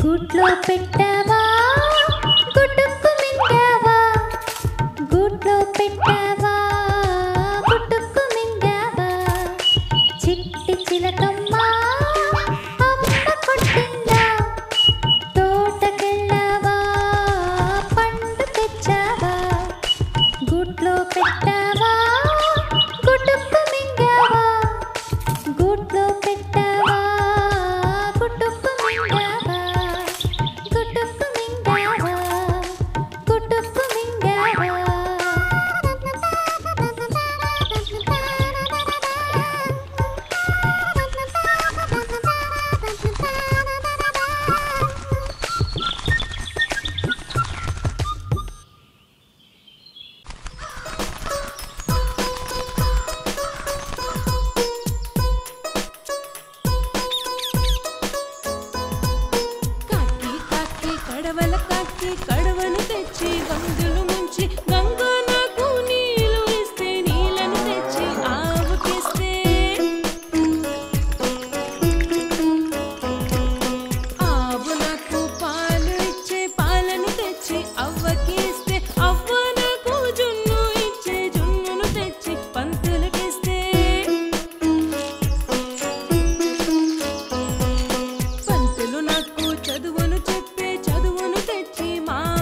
గూట్లో పెట్టావా గుట్టుకు మింగావా గూట్లో పెట్టావా గుట్టుకు మింగావా చిట్టి చిలకమ్మ అమ్మ కొట్టిందా తోటకెళ్ళావా పండు తెచ్చావా గూట్లో పెట్టావా గుట్టుకు మింగావా గూట్లో పెట్టావా గుట్టుకు మింగావా గుట్టుకు మింగావా గుట్టుకు మింగావా కాకి కాకి కడవల కాకి కడవను తెచ్చి గంగులు ముంచి గంగా నాకు నీళ్ళు ఇస్తే నీళ్ళను తెచ్చి ఆవుకిస్తే ఆవు నాకు పాలు ఇచ్చే పాలను తెచ్చి అవ్వకిస్తే అవ్వ నాకు జున్ను ఇచ్చే జున్నును తెచ్చి పంతులకిస్తే పంతులు నాకు చదువును చెప్పే చదువును తెచ్చి మా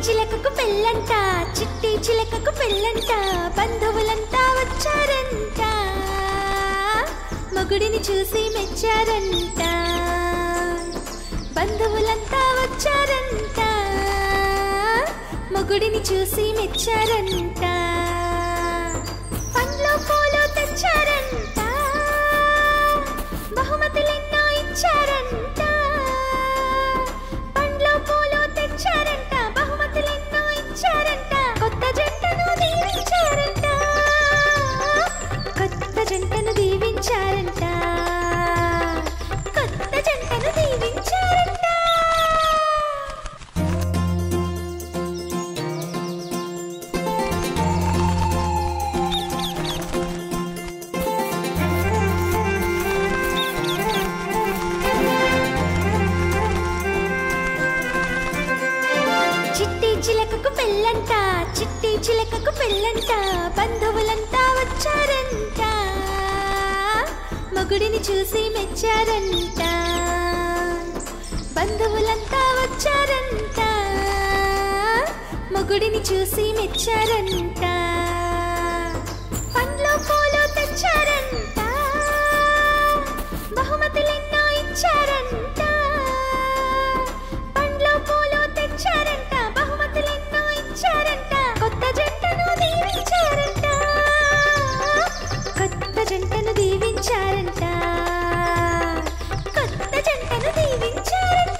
చిలకకు పెళ్ళంట చిట్టి చిలకకు పెళ్ళంట బంధువులంతా వచ్చారంట మొగుడిని చూసి మెచ్చారంట బంధువులంతా వచ్చారంట మొగుడిని చూసి మెచ్చారంట పండ్లు పూలు తెచ్చారంట బహుమతులెన్నో ఇచ్చారంట పండ్లు పూలు తెచ్చారంట బహుమతులెన్నో ఇచ్చారంట కొత్త జంటను దీవించారంట కొత్త జంటను దీవించారంట కొత్త జంటను దీవించారంట చిట్టి చిలకకు పెళ్ళంట చిట్టి చిలకకు పెళ్ళంట బంధువులంతా వచ్చారంట మొగుడిని చూసి మెచ్చారంట బంధువులంతా వచ్చారంట మొగుడిని చూసి మెచ్చారంట పండ్లు పూలు తెచ్చారంట బహుమతులెన్నో ఇచ్చారంట పండ్లు పూలు తెచ్చారంట బహుమతులెన్నో ఇచ్చారంట కొత్త జంటను దీవించారంట కొత్త జంటను దీవించారంట కొత్త జంటను దీవించారంట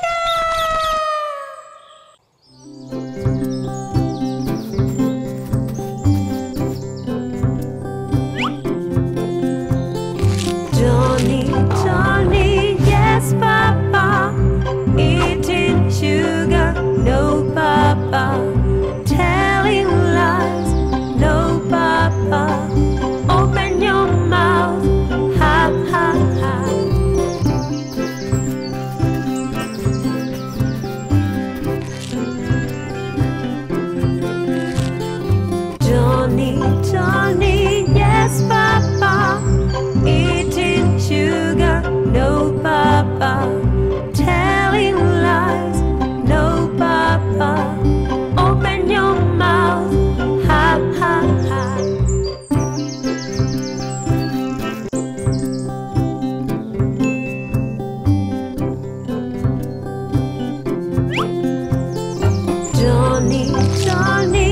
Johnny, Johnny, yes, Papa. Eating sugar, no, Papa. Telling lies, no, Papa. Open your mouth, ha, ha, ha. Johnny, Johnny, yes, Papa. Eating sugar, no, Papa. Telling lies, no, Papa. Open your mouth, ha, ha, ha. Johnny, Johnny,